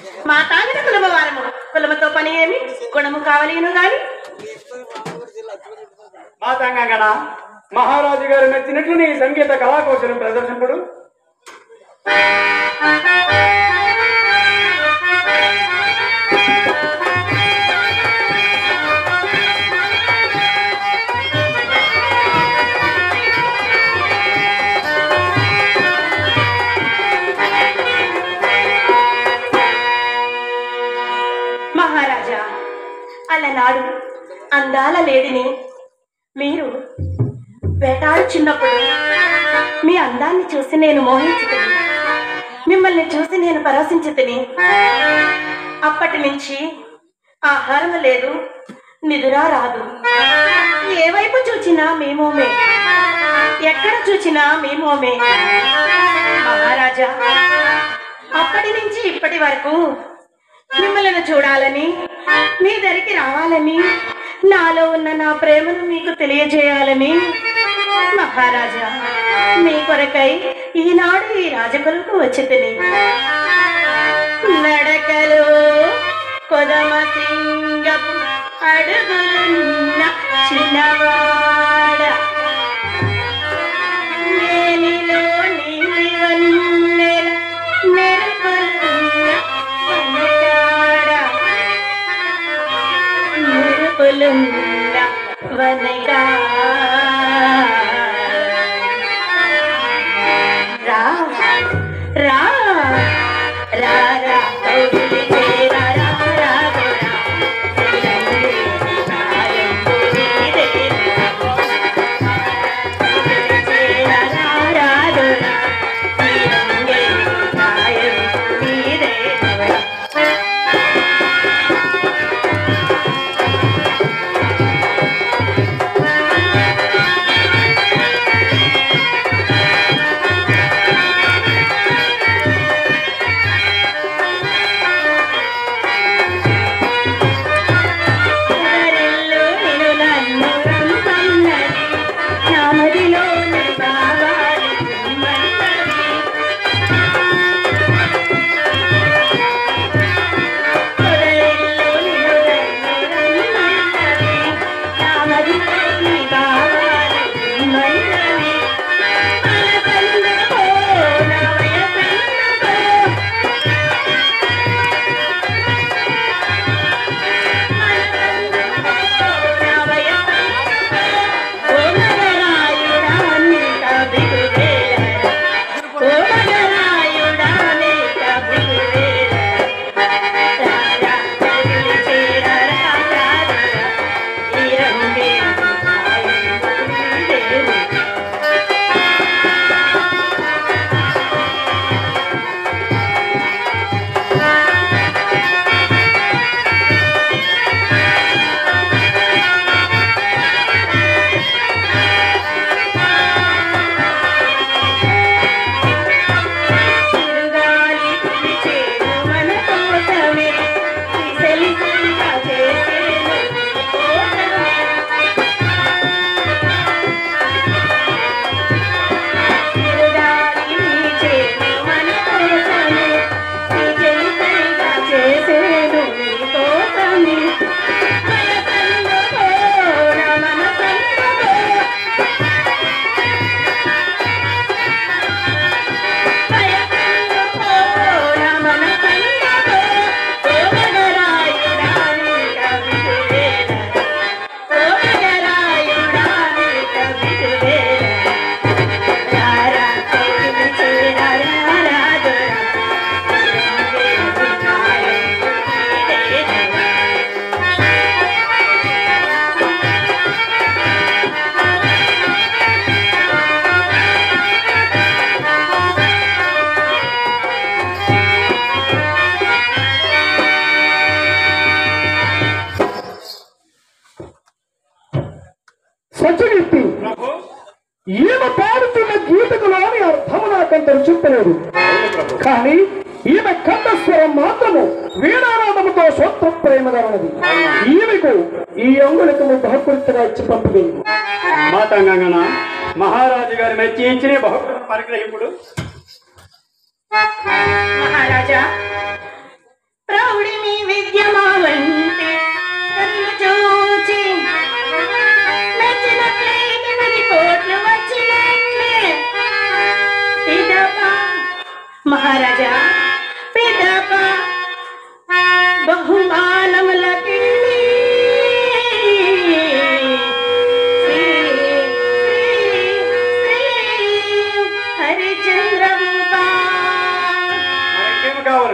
మా తాగిన కులమ వారము కులమతో పని ఏమి గుణము కావలేను గాని మాతంగంగన మహారాజు గారు మెచ్చినట్లు నీ సంగీత కళాకౌశలం ప్రదర్శింపుడు మహారాజా అలనాడు అందాల లేడిని మీరు వేటాడుచున్నప్పుడు మీ అందాన్ని చూసి నేను మోహించుతుంది మిమ్మల్ని చూసి నేను పరవశించుతుంది అప్పటి నుంచి ఆహారం లేదు నిదురా రాదు ఏ వైపు చూచినా మేమోమే ఎక్కడ చూచినా మేమోమే మహారాజా అప్పటి నుంచి ఇప్పటి వరకు మిమ్మల్ని చూడాలని మీ దరికి రావాలని నాలో ఉన్న నా ప్రేమను మీకు తెలియజేయాలని మహారాజా మీ కొరకై ఈనాడు ఈ రాజకులకు వచ్చి తిని నడకలు కొదమ సింగపు అడుగులున్న చిన్నవాడ మేనిలో నీలివన్నెల మెరుపులున్న వనకాడ. మెరుపులున్న వనకాడ. రా రా రా రా కౌగిలి చేరా రా రా గోరా. ఇలంగే సాయం నీదేరా. చిరుగాలి పిలిచేను మన కోసమే విసలిసలిగా చేసేను నీ కోసమే చిరుగాలి పిలిచేను మన కోసమే విసలిసలిగా చేసేను నీ కోసమే మనసందుకో నా మనసందుకో సత్యకీర్తి ప్రభు ఈమె పాడుతున్న గీతకులోని అర్థము నాకంత చెప్పలేదు కానీ ఈమె కంఠస్వరం మాత్రము వీణానాదముతో స్వత్వ ప్రేమదన్నది ఈమెకు ఈ అంగులకు బహుకృతిగా ఇచ్చి పంపిణీ మాతంగంగన మహారాజు గారు మెచ్చి ఇచ్చిన బహుకృత పరిగ్రహింపుడు మహారాజా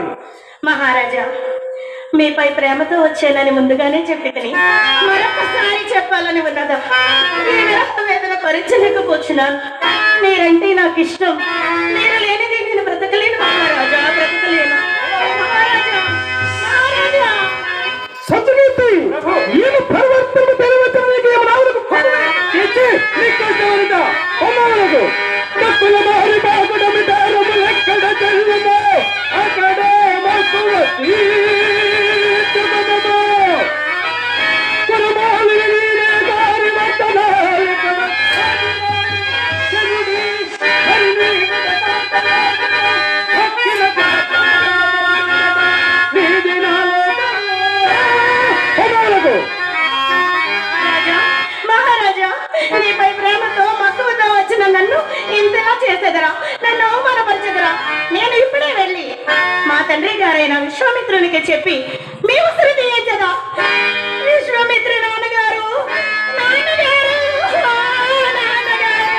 చెప్పాలను మహారాజా మీపై ప్రేమతో వచ్చానని ముందుగానే చెప్పి తిని మరొకసారి చెప్పాలని ఉన్నదా మీ విరహ వేదన భరించలేకపోతున్నాను మీరంటే నాకు ఇష్టం మీరు లేనిది నేను బ్రతకలేను మహారాజా బ్రతకలేను మహారాజా మహారాజా సత్యకీర్తి ప్రభు. ఈయన పరివర్తన తెలివచ్చిన నీకు ఏమి రావులకు ఇచ్చి నీకోసమనిట పొమ్మవలకు తప్పుల మారి బాగుడ మిటారములెక్కడ చెల్లుమో అక్కడే మక్కువ తీర్చుకొనుము. కురుమాలి నీనే గారి వందనాలిక చెలుడి హరిని భక్తిల నీ దినాలే పొమ్మవలకు మహారాజా మహారాజా నీపై ప్రేమతో మక్కువతో వచ్చిన నన్ను ఇంతలా చేసేదరా నన్ను అవమానపరచెదరా నేను ఇప్పుడే వెళ్ళి మా తండ్రి గారైన విశ్వామిత్రునికి చెప్పి మీ ఉసిరి తీయించదా విశ్వామిత్రు నాన్నగారు నాన్నగారు ఆ, నాన్నగారు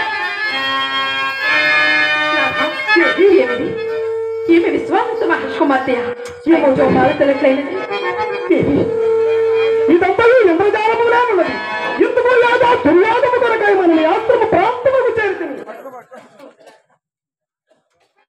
ఏమిది ఈమె విశ్వామిత్ర మహర్షి కుమార్తె ఏమో మారతలట్లయినది దేవి, ఇదంతా ఇంద్రజాలములే ఉన్నది ఇందుకు లేదా దుర్యాదము కొరకై మన ఆశ్రమ ప్రాంత